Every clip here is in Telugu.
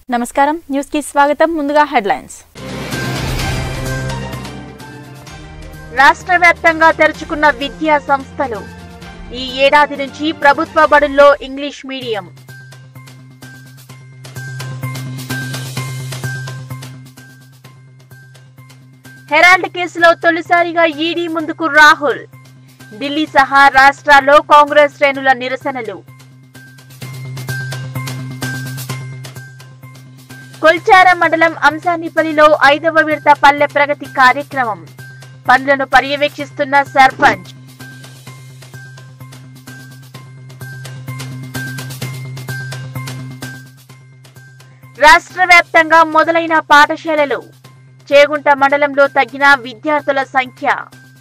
నమస్కారం న్యూస్ కి స్వాగతం ముందుగా హెడ్లైన్స్ రాష్ట్ర వ్యాప్తంగా తెరుచుకున్న విద్యా సంస్థలు ఈ ఏడాది నుంచి ప్రభుత్వ బడుల్లో ఇంగ్లీష్ మీడియం హెరాల్డ్ కేసులో తొలిసారిగా ఈడీ ముందుకు రాహుల్ ఢిల్లీ సహా రాష్ట్రాల్లో కాంగ్రెస్ శ్రేణుల నిరసనలు కొల్చార మండలం అంసానిపల్లిలో ఐదవ విడత పల్లె ప్రగతి కార్యక్రమం పనులను పర్యవేక్షిస్తున్న సర్పంచ్ రాష్ట్ర వ్యాప్తంగా మొదలైన పాఠశాలలు చేగుంట మండలంలో తగ్గిన విద్యార్థుల సంఖ్య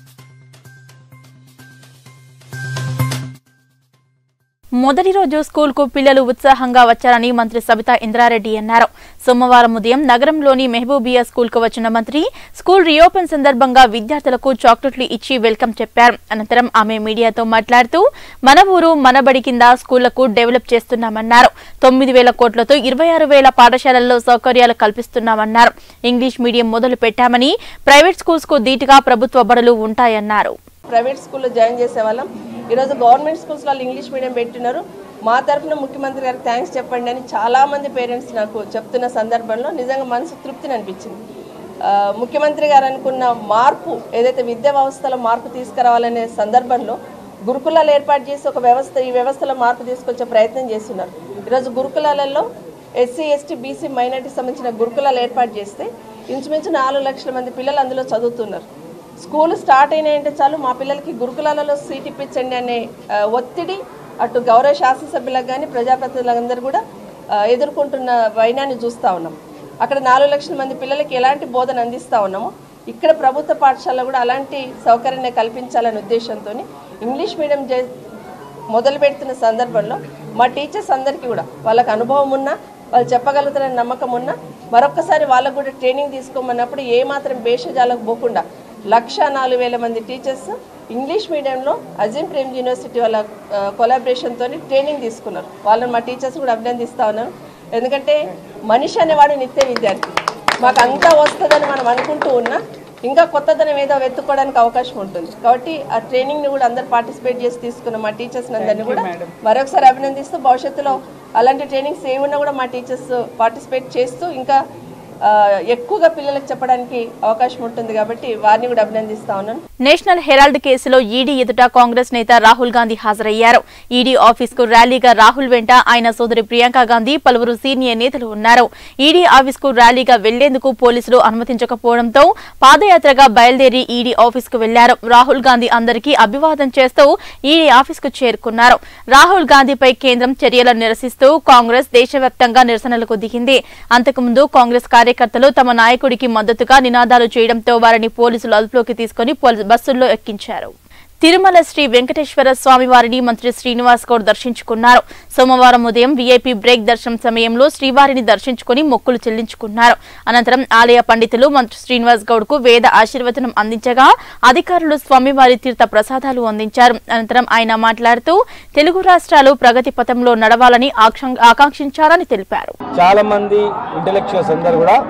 మొదటి రోజు స్కూల్కు పిల్లలు ఉత్సాహంగా వచ్చారని మంత్రి సబితా ఇంద్రారెడ్డి అన్నారు సోమవారం ఉదయం నగరంలోని మెహబూబియా స్కూల్కు వచ్చిన మంత్రి స్కూల్ రీఓపెన్ సందర్భంగా విద్యార్థులకు చాక్లెట్లు ఇచ్చి వెల్కమ్ చెప్పారు అనంతరం ఆమె మీడియాతో మాట్లాడుతూ మన ఊరు మనబడి కింద స్కూళ్లకు డెవలప్ చేస్తున్నామన్నారు తొమ్మిది వేల కోట్లతో ఇరవై ఆరు వేల పాఠశాలల్లో సౌకర్యాలు కల్పిస్తున్నామన్నారు ఇంగ్లీష్ మీడియం మొదలు పెట్టామని ప్రైవేట్ స్కూల్స్ కు ధీటుగా ప్రభుత్వ బడులు ఉంటాయన్నారు ప్రైవేట్ స్కూల్లో జాయిన్ చేసే వాళ్ళం ఈరోజు గవర్నమెంట్ స్కూల్స్ వాళ్ళు ఇంగ్లీష్ మీడియం పెట్టినారు మా తరఫున ముఖ్యమంత్రి గారికి థ్యాంక్స్ చెప్పండి అని చాలామంది పేరెంట్స్ నాకు చెప్తున్న సందర్భంలో నిజంగా మనసు తృప్తిని అనిపించింది ఆ, ముఖ్యమంత్రి గారు అనుకున్న మార్పు ఏదైతే విద్యా వ్యవస్థలో మార్పు తీసుకురావాలనే సందర్భంలో గురుకులాలు ఏర్పాటు చేసి ఒక వ్యవస్థ ఈ వ్యవస్థలో మార్పు తీసుకొచ్చే ప్రయత్నం చేస్తున్నారు ఈరోజు గురుకులాలలో ఎస్సీ ఎస్టీ బీసీ మైనార్టీ సంబంధించిన గురుకులాలు ఏర్పాటు చేస్తే ఇంచుమించు నాలుగు లక్షల మంది పిల్లలు అందులో చదువుతున్నారు స్కూల్ స్టార్ట్ అయినాయంటే చాలు మా పిల్లలకి గురుకులాలలో సీట్ ఇప్పించండి అనే ఆ, ఒత్తిడి అటు గౌరవ శాసనసభ్యులకు కానీ ప్రజాప్రతినిధులందరూ కూడా ఆ, ఎదుర్కొంటున్న వైనాన్ని చూస్తూ ఉన్నాం అక్కడ నాలుగు లక్షల మంది పిల్లలకి ఎలాంటి బోధన అందిస్తూ ఉన్నామో ఇక్కడ ప్రభుత్వ పాఠశాలలో కూడా అలాంటి సౌకర్యాన్ని కల్పించాలనే ఉద్దేశంతో ఇంగ్లీష్ మీడియం జే మొదలు పెడుతున్న సందర్భంలో మా టీచర్స్ అందరికీ కూడా వాళ్ళకి అనుభవం ఉన్నా వాళ్ళు చెప్పగలుగుతారని నమ్మకం ఉన్నా మరొకసారి వాళ్ళకు కూడా ట్రైనింగ్ తీసుకోమన్నప్పుడు ఏ మాత్రం భేషజాలకు పోకుండా లక్ష నాలుగు వేల మంది టీచర్స్ ఇంగ్లీష్ మీడియంలో అజిం ప్రేమ్ యూనివర్సిటీ వాళ్ళ కొలాబరేషన్తో ట్రైనింగ్ తీసుకున్నారు వాళ్ళని మా టీచర్స్ కూడా అభినందిస్తా ఉన్నారు ఎందుకంటే మనిషి అనేవాడు నిత్య విద్యార్థి మాకు అంతా వస్తుందని మనం అనుకుంటూ ఉన్నా ఇంకా కొత్తదనం ఏదో వెతుక్కోవడానికి అవకాశం ఉంటుంది కాబట్టి ఆ ట్రైనింగ్ ని కూడా అందరు పార్టిసిపేట్ చేసి తీసుకున్న మా టీచర్స్ అందరినీ కూడా మరొకసారి అభినందిస్తూ భవిష్యత్తులో అలాంటి ట్రైనింగ్స్ ఏమున్నా కూడా మా టీచర్స్ పార్టిసిపేట్ చేస్తూ ఇంకా ఆ, ఎక్కువగా పిల్లలకు చెప్పడానికి అవకాశం ఉంటుంది కాబట్టి వారిని కూడా అభినందిస్తా ఉన్నాను నేషనల్ హెరాల్డ్ కేసులో ఈడీ ఎదుట కాంగ్రెస్ నేత రాహుల్ గాంధీ హాజరయ్యారు ఈడీ ఆఫీస్ కు ర్యాలీగా రాహుల్ వెంట ఆయన సోదరి ప్రియాంక గాంధీ పలువురు సీనియర్ నేతలు ఉన్నారు ఈడీ ఆఫీస్ కు ర్యాలీగా వెళ్లేందుకు పోలీసులు అనుమతించకపోవడంతో పాదయాత్రగా బయలుదేరి ఈడీ ఆఫీస్ కు వెళ్లారు రాహుల్ గాంధీ అందరికీ అభివాదం చేస్తూ ఈడీ ఆఫీస్ కు చేరుకున్నారు రాహుల్ గాంధీపై కేంద్రం చర్యలను నిరసిస్తూ కాంగ్రెస్ దేశవ్యాప్తంగా నిరసనలకు దిగింది అంతకుముందు కాంగ్రెస్ కార్యకర్తలు తమ నాయకుడికి మద్దతుగా నినాదాలు చేయడంతో వారిని పోలీసులు అదుపులోకి తీసుకుని పోలీసు బస్సుల్లో ఎక్కించారు తిరుమల శ్రీ వెంకటేశ్వర స్వామి వారిని మంత్రి శ్రీనివాస్ గౌడ్ దర్శించుకున్నారు సోమవారం ఉదయం వీఐపీ బ్రేక్ దర్శనం సమయంలో శ్రీవారిని దర్శించుకుని మొక్కులు చెల్లించుకున్నారు అనంతరం ఆలయ పండితులు మంత్రి శ్రీనివాస్ గౌడ్ కు వేద ఆశీర్వచనం అందించగా అధికారులు స్వామివారి తీర్థ ప్రసాదాలు అందించారు అనంతరం ఆయన మాట్లాడుతూ తెలుగు రాష్ట్రాలు ప్రగతి పథంలో నడవాలని ఆకాంక్ష- ఆకాంక్షించారని తెలిపారు చాలా మంది ఇంటలెక్చువల్స్ అందరూ కూడా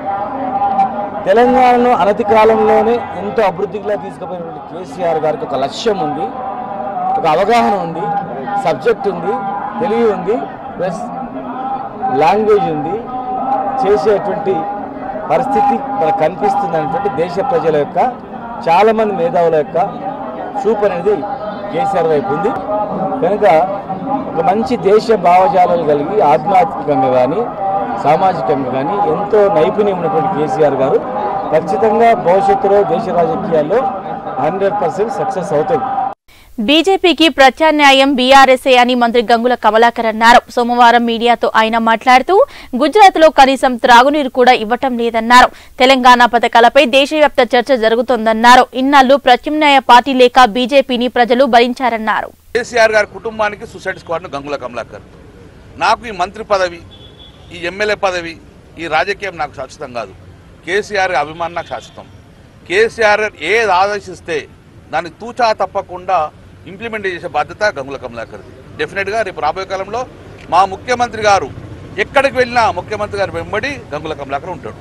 తెలంగాణను అనతి కాలంలోనే ఎంతో అభివృద్ధిగా తీసుకుపోయినటువంటి కేసీఆర్ గారికి ఒక లక్ష్యం ఉంది ఒక అవగాహన ఉంది సబ్జెక్ట్ ఉంది తెలివి ఉంది ప్లస్ లాంగ్వేజ్ ఉంది చేసేటువంటి పరిస్థితి మనకు కనిపిస్తుంది అనేటువంటి దేశ ప్రజల యొక్క చాలామంది మేధావుల యొక్క చూపు అనేది కేసీఆర్ వైపు ఉంది కనుక ఒక మంచి దేశ భావజాలాలు కలిగి ఆధ్యాత్మికంగా కానీ సామాజికంగా కానీ ఎంతో నైపుణ్యం ఉన్నటువంటి కేసీఆర్ గారు ఖచ్చితంగా భవిష్యత్తులో దేశ రాజకీయాల్లో హండ్రెడ్ పర్సెంట్ సక్సెస్ అవుతుంది బీజేపీకి ప్రత్యామ్నాయం బీఆర్ఎస్ఏ అని మంత్రి గంగుల కమలాకర్ అన్నారు సోమవారం మీడియాతో ఆయన మాట్లాడుతూ గుజరాత్ లో కనీసం త్రాగునీరు కూడా ఇవ్వటం లేదన్నారు తెలంగాణ పథకాలపై దేశవ్యాప్త చర్చ జరుగుతోందన్నారు ఇన్నాళ్లు ప్రత్యామ్నాయ పార్టీ లేక బీజేపీని ప్రజలు భరించారన్నారు కేసీఆర్ గారి కుటుంబానికి సూసైడ్ స్క్వాడ్ను గంగుల కమలాకర్ నాకు ఈ మంత్రి పదవి ఈ ఎమ్మెల్యే పదవి ఈ రాజకీయం నాకు శాశ్వతం కాదు కేసీఆర్ అభిమానం నాకు శాశ్వతం కేసీఆర్ ఏది ఆదేశిస్తే దాన్ని తూచా తప్పకుండా ఇంప్లిమెంట్ చేసే బాధ్యత గంగుల కమలాకర్ది డెఫినెట్గా రేపు రాబోయే కాలంలో మా ముఖ్యమంత్రి గారు ఎక్కడికి వెళ్ళినా ముఖ్యమంత్రి గారు వెంబడి గంగుల కమలాకర్ ఉంటాడు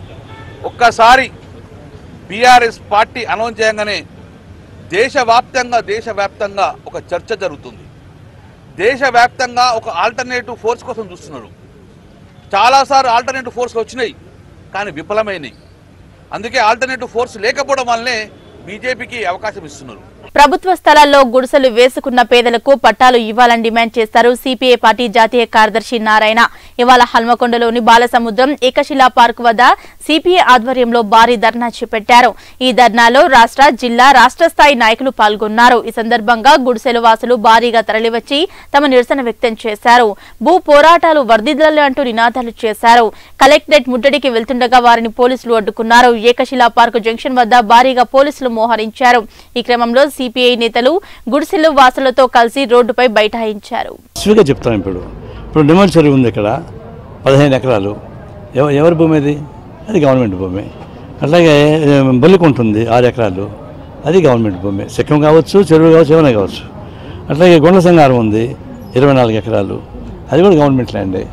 ఒక్కసారి బీఆర్ఎస్ పార్టీ అనౌన్స్ చేయగానే దేశవ్యాప్తంగా దేశవ్యాప్తంగా ఒక చర్చ జరుగుతుంది దేశవ్యాప్తంగా ఒక ఆల్టర్నేటివ్ ఫోర్స్ కోసం చూస్తున్నారు చాలాసార్లు ఆల్టర్నేటివ్ ఫోర్స్ వచ్చినాయి కానీ విఫలమైనవి అందుకే ఆల్టర్నేటివ్ ఫోర్స్ లేకపోవడం వల్లనే బీజేపీకి అవకాశం ఇస్తున్నారు ప్రభుత్వ స్థలాల్లో గుడిసెలు వేసుకున్న పేదలకు పట్టాలు ఇవ్వాలని డిమాండ్ చేశారు సిపిఐ పార్టీ జాతీయ కార్యదర్శి నారాయణ ఇవాళ హల్మకొండలోని బాలసముద్రం ఏకశిలా పార్క్ వద్ద సిపిఐ ఆధ్వర్యంలో భారీ ధర్నా చేపట్టారు ఈ ధర్నాలో రాష్ట్ర జిల్లా రాష్ట్ర స్థాయి నాయకులు పాల్గొన్నారు ఈ సందర్భంగా గుడిసెలు వాసులు భారీగా తరలివచ్చి తమ నిరసన వ్యక్తం చేశారు భూ పోరాటాలు వర్ధిల్లాలి అంటూ నినాదాలు చేశారు కలెక్టరేట్ ముట్టడికి వెళ్తుండగా వారిని పోలీసులు అడ్డుకున్నారు ఏకశిలా పార్క్ జంక్షన్ వద్ద భారీగా పోలీసులు మోహరించారు ఈ క్రమంలో సిపిఐ నేతలు గుడిసెలు వాసులతో కలిసి రోడ్డుపై బైఠాయించారు స్పీగా చెప్తాను ఇప్పుడు ఇప్పుడు నిమ్మల చెరువు ఉంది ఇక్కడ పదిహేను ఎకరాలు ఎవ ఎవరి భూమి అది అది గవర్నమెంట్ భూమి అట్లాగే బొల్లిక ఉంటుంది ఆరు ఎకరాలు అది గవర్నమెంట్ భూమి సిక్కం కావచ్చు చెరువు కావచ్చు ఏమైనా కావచ్చు అట్లాగే గుండ్ల సంగారం ఉంది ఇరవై నాలుగు ఎకరాలు అది కూడా గవర్నమెంట్ ల్యాండే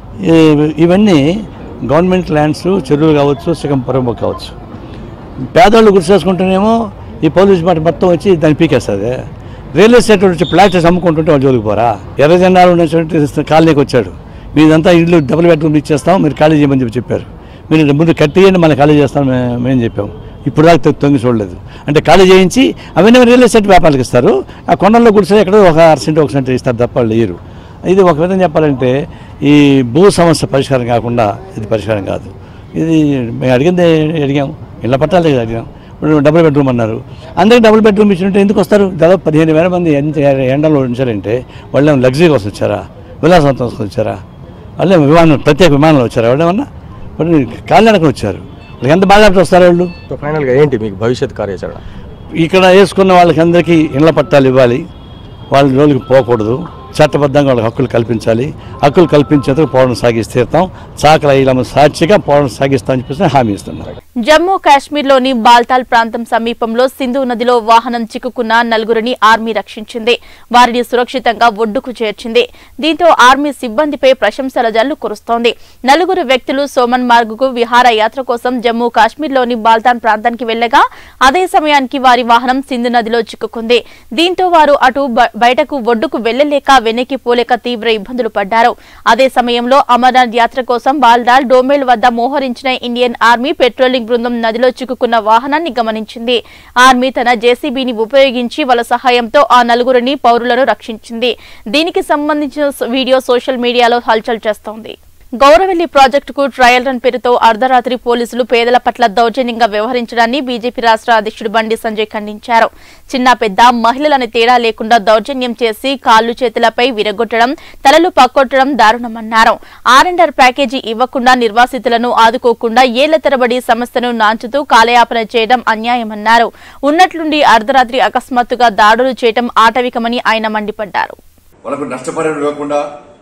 ఈ- ఇవన్నీ గవర్నమెంట్ ల్యాండ్స్ చెరువులు కావచ్చు సిక్కం పొరంబ కావచ్చు పేదవాళ్ళు గుర్తు చేసుకుంటేనేమో ఈ పోలీస్ మాట మొత్తం వచ్చి దాన్ని పీకేస్తుంది రియల్ ఎస్టేట్ వచ్చి ఫ్లాట్స్ అమ్ముకుంటుంటే వాళ్ళు జోలికి పోరా ఎర్ర జెండాలు ఉన్నటువంటి కాలనీకి వచ్చాడు మీదంతా ఇల్లు డబుల్ బెడ్రూమ్ ఇచ్చేస్తాం మీరు ఖాళీ చేయమని చెప్పి చెప్పారు మీరు ముందు కట్టియండి మళ్ళీ ఖాళీ చేస్తాం మే- మేము చెప్పాము ఇప్పుడు దాకా తొ- తొంగి చూడలేదు అంటే ఖాళీ చేయించి అవన్నీ రియల్ ఎస్టేట్ వ్యాపారాలకు ఇస్తారు ఆ కొండల్లో గుడిసె ఎక్కడో ఒక అర సెంట్ ఒక సెంట్ ఇస్తారు తప్ప వాళ్ళు ఇయ్యరు ఇది ఒక విధంగా చెప్పాలంటే ఈ భూ సమస్య పరిష్కారం కాకుండా ఇది పరిష్కారం కాదు ఇది మేము అడిగింది అడిగాం ఇళ్ళ పట్టాలే కదా అడిగాం ఇప్పుడు డబుల్ బెడ్రూమ్ అన్నారు అందరికి డబుల్ బెడ్రూమ్ ఇచ్చినట్టు ఎందుకు వస్తారు దాదాపు పదిహేను వేల మంది ఎంత ఎండలో ఉంచారంటే వాళ్ళు ఏమైనా లగ్జరీ కోసం వచ్చారా విలాసవంతం కోసం వచ్చారా వాళ్ళు ఏమో విమానం ప్రత్యేక విమానంలో వచ్చారా వాళ్ళు ఏమన్నా వాళ్ళు కాలినడకలు వచ్చారు వాళ్ళకి ఎంత బాగా వస్తారు వాళ్ళు సో ఫైనల్గా ఏంటి మీకు భవిష్యత్ కార్యాచరణ ఇక్కడ వేసుకున్న వాళ్ళకి అందరికీ ఇళ్ల పట్టాలు ఇవ్వాలి వాళ్ళ జోలికి పోకూడదు చట్టబద్ధంగా వాళ్ళకి హక్కులు కల్పించాలి హక్కులు కల్పించేందుకు పోవడం సాగిస్తే తీరుతాం చాకల ఇళ్ళ సాక్షిగా పోవడం సాగిస్తామని చెప్పేసి హామీ ఇస్తున్నారు జమ్మూ కాశ్మీర్లోని బాల్తాల్ ప్రాంతం సమీపంలో సింధు నదిలో వాహనం చిక్కుకున్న నలుగురిని ఆర్మీ రక్షించింది వారిని సురక్షితంగా ఒడ్డుకు చేర్చింది దీంతో ఆర్మీ సిబ్బందిపై ప్రశంసల జల్లు కురుస్తోంది నలుగురు వ్యక్తులు సోమన్ మార్గుకు విహారయాత్ర కోసం జమ్మూ కాశ్మీర్లోని బాల్తాన్ ప్రాంతానికి వెళ్లగా అదే సమయానికి వారి వాహనం సింధు నదిలో చిక్కుకుంది దీంతో వారు అటు బ- బయటకు ఒడ్డుకు వెళ్లలేక వెనక్కి పోలేక తీవ్ర ఇబ్బందులు పడ్డారు అదే సమయంలో అమర్నాథ్ యాత్ర కోసం బాల్దాల్ డోమేల్ వద్ద మోహరించిన ఇండియన్ ఆర్మీ పెట్రోలింగ్ బృందం నదిలో చిక్కుకున్న వాహనాన్ని గమనించింది ఆర్మీ తన జేసీబీని ఉపయోగించి వాళ్ళ సహాయంతో ఆ నలుగురిని పౌరులను రక్షించింది దీనికి సంబంధించిన స- వీడియో సోషల్ మీడియాలో హల్చల్ చేస్తోంది గౌరవెల్లి ప్రాజెక్టుకు ట్రయల్ రన్ పేరుతో అర్ధరాత్రి పోలీసులు పేదల పట్ల దౌర్జన్యంగా వ్యవహరించడాన్ని బీజేపీ రాష్ట్ర అధ్యక్షుడు బండి సంజయ్ ఖండించారు చిన్న పెద్ద మహిళలని తేడా లేకుండా దౌర్జన్యం చేసి కాళ్ళు చేతులపై విరగొట్టడం తలలు పక్కొట్టడం దారుణమన్నారు ఆర్ఎండర్ ప్యాకేజీ ఇవ్వకుండా నిర్వాసితులను ఆదుకోకుండా ఏళ్ల తరబడి సమస్యను నాంచుతూ కాలయాపన చేయడం అన్యాయమన్నారు ఉన్నట్లుండి అర్ధరాత్రి అకస్మాత్తుగా దాడులు చేయడం ఆటవికమని ఆయన మండిపడ్డారు వాళ్ళకు నష్టపరిహారం ఇవ్వకుండా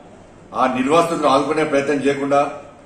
ఆ నిర్వాసితులను ఆదుకునే ప్రయత్నం చేయకుండా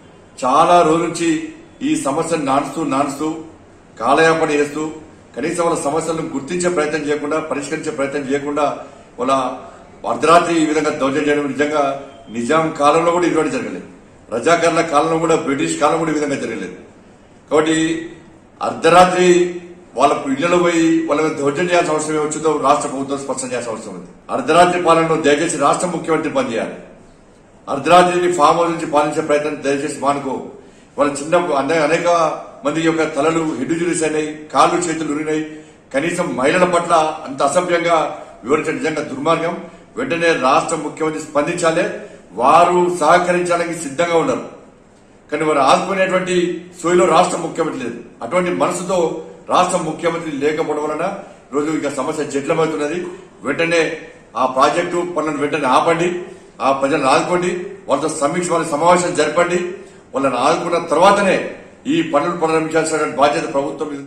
చాలా రోజుల నుంచి ఈ సమస్యను నానుస్తూ నానుస్తూ కాలయాపన చేస్తూ కనీసం వాళ్ళ సమస్యలను గుర్తించే ప్రయత్నం చేయకుండా పరిష్కరించే ప్రయత్నం చేయకుండా వాళ్ళ అర్ధరాత్రి ఈ విధంగా దౌర్జన్యం చేయడం నిజంగా నిజాం కాలంలో కూడా ఇటువంటి జరగలేదు రజాకర్ల కాలంలో కూడా బ్రిటిష్ కాలం కూడా ఈ విధంగా జరగలేదు కాబట్టి అర్ధరాత్రి వాళ్ళ ఇళ్లలో పోయి వాళ్ళ మీద దౌర్జన్యం చేయాల్సిన అవసరం ఏమొచ్చిందో రాష్ట్ర ప్రభుత్వం స్పష్టం చేయాల్సిన అవసరం ఉంది అర్ధరాత్రి పాలనలో దయచేసి రాష్ట్ర ముఖ్యమంత్రి పనిచేయాలి అర్ధరాత్రిని ఫామ్ హౌస్ నుంచి పాలించే ప్రయత్నం దయచేసి మానుకో వాళ్ళ చిన్న అనే- అనేక మంది యొక్క తలలు హెడ్డుజురీస్ అయినాయి కాళ్ళు చేతులు ఉరినాయి కనీసం మహిళల పట్ల అంత అసభ్యంగా వివరించడం నిజంగా దుర్మార్గం వెంటనే రాష్ట్ర ముఖ్యమంత్రి స్పందించాలి వారు సహకరించడానికి సిద్ధంగా ఉన్నారు కానీ వారు ఆదుకునేటువంటి సోయిలో రాష్ట్ర ముఖ్యమంత్రి లేదు అటువంటి మనసుతో రాష్ట్ర ముఖ్యమంత్రి లేకపోవడం వలన రోజు ఇక సమస్య జటిలమవుతున్నది వెంటనే ఆ ప్రాజెక్టు పనులను వెంటనే ఆపండి ఆ ప్రజలను ఆదుకోండి వాళ్ళతో సమీక్ష వాళ్ళ సమావేశం జరపండి వాళ్ళని ఆదుకున్న తర్వాతనే ఈ పనులు ప్రారంభించాల్సిన బాధ్యత ప్రభుత్వం మీద ఉంది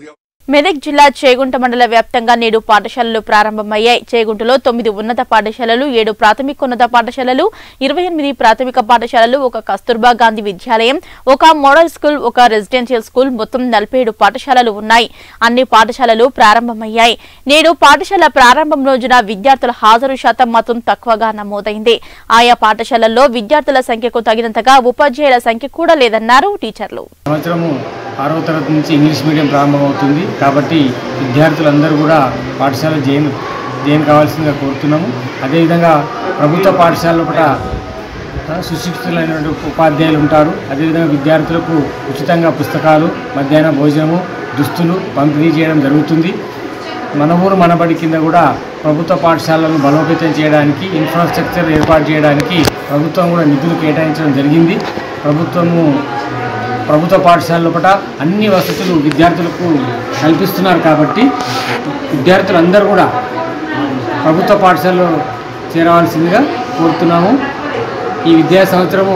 మెదక్ జిల్లా చేగుంట మండల వ్యాప్తంగా నేడు పాఠశాలలు ప్రారంభమయ్యాయి చేగుంటలో తొమ్మిది ఉన్నత పాఠశాలలు ఏడు ప్రాథమికోన్నత పాఠశాలలు ఇరవై ఎనిమిది ప్రాథమిక పాఠశాలలు ఒక కస్తూర్బా గాంధీ విద్యాలయం ఒక మోడల్ స్కూల్ ఒక రెసిడెన్షియల్ స్కూల్ మొత్తం నలభై ఏడు పాఠశాలలు ఉన్నాయి అన్ని పాఠశాలలు ప్రారంభమయ్యాయి నేడు పాఠశాల ప్రారంభం రోజున విద్యార్థుల హాజరు శాతం మాత్రం తక్కువగా నమోదైంది ఆయా పాఠశాలల్లో విద్యార్థుల సంఖ్యకు తగినంతగా ఉపాధ్యాయుల సంఖ్య కూడా లేదన్నారు టీచర్లు సంవత్సరము ఆరవ తరగతి నుంచి ఇంగ్లీష్ మీడియం ప్రారంభమవుతుంది కాబట్టి విద్యార్థులందరూ కూడా పాఠశాల జైన్ జైన్ కావాల్సిందిగా కోరుతున్నాము అదేవిధంగా ప్రభుత్వ పాఠశాలలో కూడా ఆ, సుశిక్షితులైనటువంటి ఉపాధ్యాయులు ఉంటారు అదేవిధంగా విద్యార్థులకు ఉచితంగా పుస్తకాలు మధ్యాహ్న భోజనము దుస్తులు పంపిణీ చేయడం జరుగుతుంది మన ఊరు మనబడి కింద కూడా ప్రభుత్వ పాఠశాలను బలోపేతం చేయడానికి ఇన్ఫ్రాస్ట్రక్చర్ ఏర్పాటు చేయడానికి ప్రభుత్వం కూడా నిధులు కేటాయించడం జరిగింది ప్రభుత్వము ప్రభుత్వ పాఠశాల లోపల అన్ని వసతులు విద్యార్థులకు కల్పిస్తున్నారు కాబట్టి విద్యార్థులందరూ కూడా ప్రభుత్వ పాఠశాలలో చేరవలసిందిగా కోరుతున్నాము ఈ విద్యా సంవత్సరము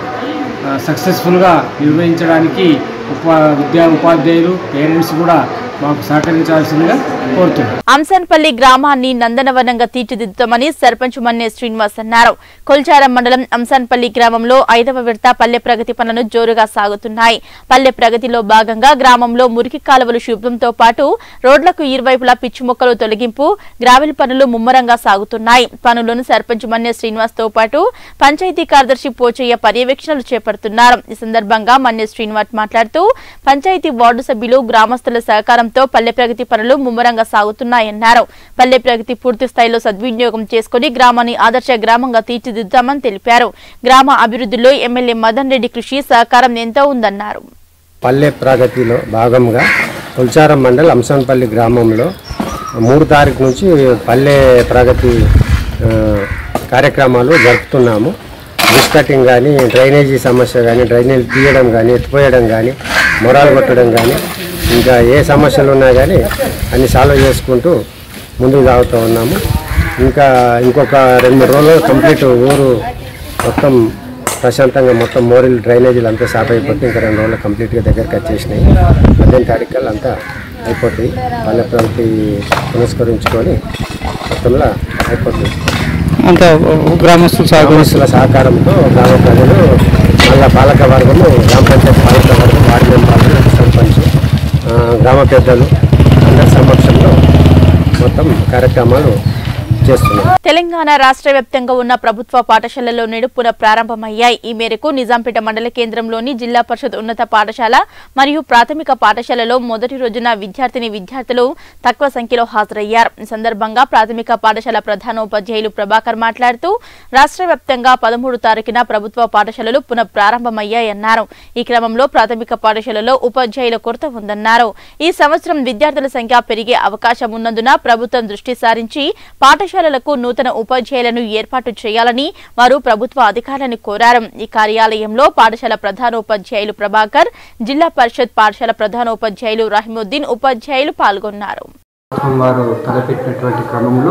ఆ, సక్సెస్ఫుల్గా నిర్వహించడానికి ఉపా విద్యా ఉపాధ్యాయులు పేరెంట్స్ కూడా మాకు సహకరించాల్సిందిగా కోరుతున్నాను అంసన్పల్లి గ్రామాన్ని నందనవనంగా తీర్చిదిద్దుతామని సర్పంచ్ మన్నే శ్రీనివాస్ అన్నారు కొల్చారం మండలం అంసన్పల్లి గ్రామంలో ఐదవ విడత పల్లె ప్రగతి పనులు జోరుగా సాగుతున్నాయి పల్లె ప్రగతిలో భాగంగా గ్రామంలో మురికి కాలువలు శుభ్రంతో పాటు రోడ్లకు ఇరువైపులా పిచ్చి మొక్కలు తొలగింపు గ్రావెల్ పనులు ముమ్మరంగా సాగుతున్నాయి పనులను సర్పంచ్ మన్నే శ్రీనివాస్ తో పాటు పంచాయతీ కార్యదర్శి పోచయ్య పర్యవేక్షణలు చేపడుతున్నారు ఈ సందర్భంగా మన్నే శ్రీనివాస్ మాట్లాడుతూ పంచాయతీ వార్డు సభ్యులు గ్రామస్తుల సహకారంతో పల్లె ప్రగతి పనులు ముమ్మరంగా సాగుతున్నాయన్నారు పల్లె ప్రగతి పూర్తి స్థాయిలో సద్వినియోగం చేసుకుని గ్రామాన్ని ఆదర్శ గ్రామంగా తీర్చిదిద్దామని తెలిపారు గ్రామ అభివృద్ధిలో ఎమ్మెల్యే మదన్ రెడ్డి కృషి సహకారం ఎంతో ఉందన్నారు పల్లె ప్రగతిలో భాగంగా పుల్చారం మండల్ అంశంపల్లి గ్రామంలో మూడు తారీఖు నుంచి పల్లె ప్రగతి ఆ, కార్యక్రమాలు జరుపుతున్నాము డిష్ కటింగ్ కానీ డ్రైనేజీ సమస్య కానీ డ్రైనేజ్ తీయడం కానీ ఎత్తిపోయడం కానీ మొరాలు కొట్టడం కానీ ఇంకా ఏ సమస్యలు ఉన్నా కానీ అన్ని సాల్వ్ చేసుకుంటూ ముందుకు సాగుతూ ఉన్నాము ఇంకా ఇంకొక రెండు మూడు రోజులు కంప్లీట్ ఊరు మొత్తం ప్రశాంతంగా మొత్తం మోరిల్ డ్రైనేజీలు అంతా సాఫ్ అయిపోతే ఇంకా రెండు రోజులు కంప్లీట్గా దగ్గరికి వచ్చేసినాయి పద్దెనిమిది తారీఖుకల్లా అంతా అయిపోతాయి పల్లె ప్రగతి పురస్కరించుకొని మొత్తంలో అయిపోతుంది అంత గ్రామస్తులు గ్రామస్తుల సహకారంతో గ్రామ ప్రజలు మళ్ళా పాలక వర్గము గ్రామ పంచాయతీ పాలక వర్గం వార్డు మెంబర్లు సర్పంచ్ ఆ, గ్రామ పెద్దలు అందరి సమక్షంలో మొత్తం కార్యక్రమాలు చేస్తున్నాం తెలంగాణ రాష్ట్ర వ్యాప్తంగా ఉన్న ప్రభుత్వ పాఠశాలల్లో నేడు పునః ప్రారంభమయ్యాయి ఈ మేరకు నిజాంపేట మండల కేంద్రంలోని జిల్లా పరిషత్ ఉన్నత పాఠశాల మరియు ప్రాథమిక పాఠశాలలో మొదటి రోజున విద్యార్థిని విద్యార్థులు తక్కువ సంఖ్యలో హాజరయ్యారు ఈ సందర్భంగా ప్రాథమిక పాఠశాల ప్రధానోపాధ్యాయులు ప్రభాకర్ మాట్లాడుతూ రాష్ట్ర వ్యాప్తంగా పదమూడు తారీఖున ప్రభుత్వ పాఠశాలలు పునః ప్రారంభమయ్యాయన్నారు ఈ క్రమంలో ప్రాథమిక పాఠశాలలో ఉపాధ్యాయుల కొరత ఉందన్నారు ఈ సంవత్సరం విద్యార్థుల సంఖ్య పెరిగే అవకాశం ఉన్నందున ప్రభుత్వం దృష్టి సారించి పాఠశాలలకు నూతన ఉపాధ్యాయులను ఏర్పాటు చేయాలని వారు ప్రభుత్వ అధికారులను కోరారు ఈ కార్యాలయంలో పాఠశాల ప్రధానోపాధ్యాయులు ప్రభాకర్ జిల్లా పరిషత్ పాఠశాల ప్రధానోపాధ్యాయులు రహిముద్దీన్ ఉపాధ్యాయులు పాల్గొన్నారు ప్రభుత్వం వారు తలపెట్టినటువంటి క్రమంలో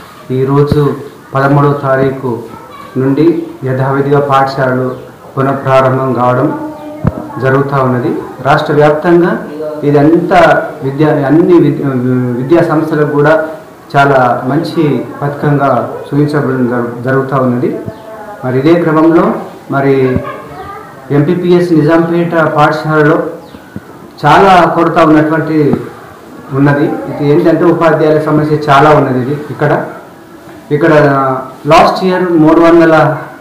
ఈరోజు పదమూడవ తారీఖు నుండి యథావిధిగా పాఠశాలలు పునఃప్రారంభం కావడం జరుగుతూ ఉన్నది రాష్ట్ర వ్యాప్తంగా ఇదంతా విద్యా అన్ని విద్యా విద్యా సంస్థలకు కూడా చాలా మంచి పథకంగా చూపించబడడం జరు- జరుగుతూ ఉన్నది మరి ఇదే క్రమంలో మరి ఎంపీపీఎస్ నిజాంపేట పాఠశాలలో చాలా కొరత ఉన్నటువంటి ఉన్నది ఇది ఏంటంటే ఉపాధ్యాయుల సమస్య చాలా ఉన్నది ఇది ఇక్కడ ఇక్కడ లాస్ట్ ఇయర్ మూడు వందల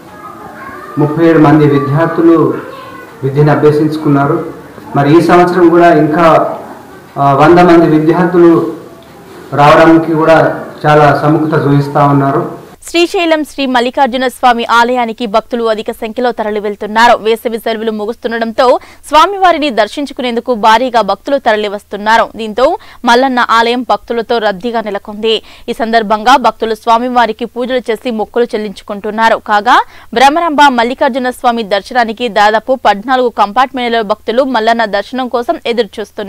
ముప్పై ఏడు మంది విద్యార్థులు విద్యను అభ్యసించుకున్నారు మరి ఈ సంవత్సరం కూడా ఇంకా ఆ, వంద మంది విద్యార్థులు రావడానికి కూడా చాలా సముఖత చూపిస్తూ ఉన్నారు శ్రీశైలం శ్రీ మల్లికార్జున స్వామి ఆలయానికి భక్తులు అధిక సంఖ్యలో తరలి వెళ్తున్నారు వేసవి సెలవులు ముగుస్తుండటంతో స్వామివారిని దర్శించుకునేందుకు భారీగా భక్తులు తరలి వస్తున్నారు దీంతో మల్లన్న ఆలయం భక్తులతో రద్దీగా నెలకొంది ఈ సందర్భంగా భక్తులు స్వామివారికి పూజలు చేసి మొక్కులు చెల్లించుకుంటున్నారు కాగా భ్రమరంభ మల్లికార్జున స్వామి దర్శనానికి దాదాపు పద్నాలుగు కంపార్ట్మెంట్ల భక్తులు మల్లన్న దర్శనం కోసం ఎదురు చూస్తున్నారు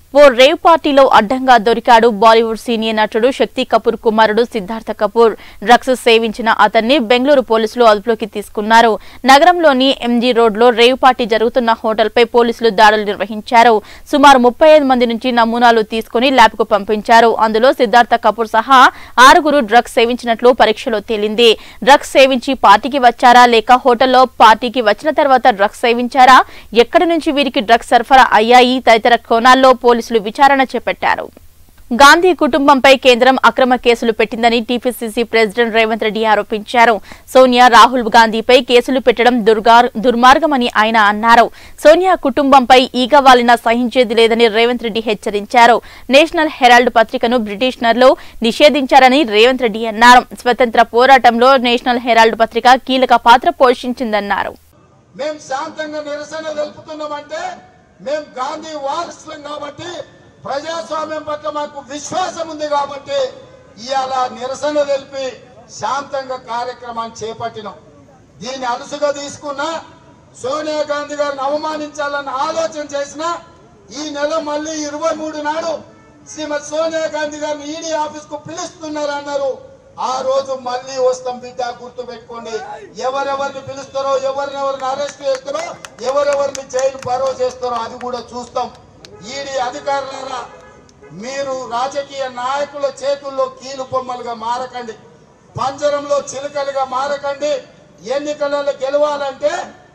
ఓ రేవ్ పార్టీలో అడ్డంగా దొరికాడు బాలీవుడ్ సీనియర్ నటుడు శక్తి కపూర్ కుమారుడు సిద్ధార్థ కపూర్ డ్రగ్స్ సేవించిన అతన్ని బెంగళూరు పోలీసులు అదుపులోకి తీసుకున్నారు నగరంలోని ఎంజీ రోడ్లో రేవ్ పార్టీ జరుగుతున్న హోటల్పై పోలీసులు దాడులు నిర్వహించారు సుమారు ముప్పై మంది నుంచి నమూనాలు తీసుకుని ల్యాబ్కు పంపించారు అందులో సిద్ధార్థ కపూర్ సహా ఆరుగురు డ్రగ్స్ సేవించినట్లు పరీక్షలో తేలింది డ్రగ్స్ సేవించి పార్టీకి వచ్చారా లేక హోటల్లో పార్టీకి వచ్చిన తర్వాత డ్రగ్స్ సేవించారా ఎక్కడి నుంచి వీరికి డ్రగ్స్ సరఫరా అయ్యాయి తదితర కోణాల్లో పోలీసులు విచారణ చేపట్టారు గాంధీ కుటుంబంపై కేంద్రం అక్రమ కేసులు పెట్టిందని టీపీసీసీ ప్రెసిడెంట్ రేవంత్ రెడ్డి ఆరోపించారు సోనియా రాహుల్ గాంధీపై కేసులు పెట్టడం దుర్గార్- దుర్మార్గమని ఆయన అన్నారు సోనియా కుటుంబంపై ఈగ వాలినా సహించేది లేదని రేవంత్ రెడ్డి హెచ్చరించారు నేషనల్ హెరాల్డ్ పత్రికను బ్రిటిషనర్లు నిషేధించారని రేవంత్ రెడ్డి అన్నారు స్వతంత్ర పోరాటంలో నేషనల్ హెరాల్డ్ పత్రిక కీలక పాత్ర పోషించిందన్నారు మేము శాంతంగా నిరసన తెలుపుతున్నామంటే మేము గాంధీ వారసులం కాబట్టి ప్రజాస్వామ్యం పట్ల మాకు విశ్వాసం ఉంది కాబట్టి ఇవాళ నిరసన తెలిపి శాంతంగా కార్యక్రమాన్ని చేపట్టినాం దీన్ని అలుసుగా తీసుకున్న సోనియా గాంధీ గారిని అవమానించాలన్న ఆలోచన చేసిన ఈ నెల మళ్ళీ ఇరవై మూడు నాడు శ్రీమతి సోనియా గాంధీ గారిని ఈడీ ఆఫీస్ కు పిలుస్తున్నారు అన్నారు ఆ రోజు మళ్ళీ వస్తాం బిడ్డ గుర్తు పెట్టుకోండి ఎవరెవరిని పిలుస్తారో ఎవరినెవరిని అరెస్ట్ చేస్తారో ఎవరెవరిని జైలు బరో చేస్తారో అది కూడా చూస్తాం ఈడీ అధికారులారా మీరు రాజకీయ నాయకుల చేతుల్లో కీలు బొమ్మలుగా మారకండి పంజరంలో చిలుకలుగా మారకండి ఎన్నికలలో గెలవాలంటే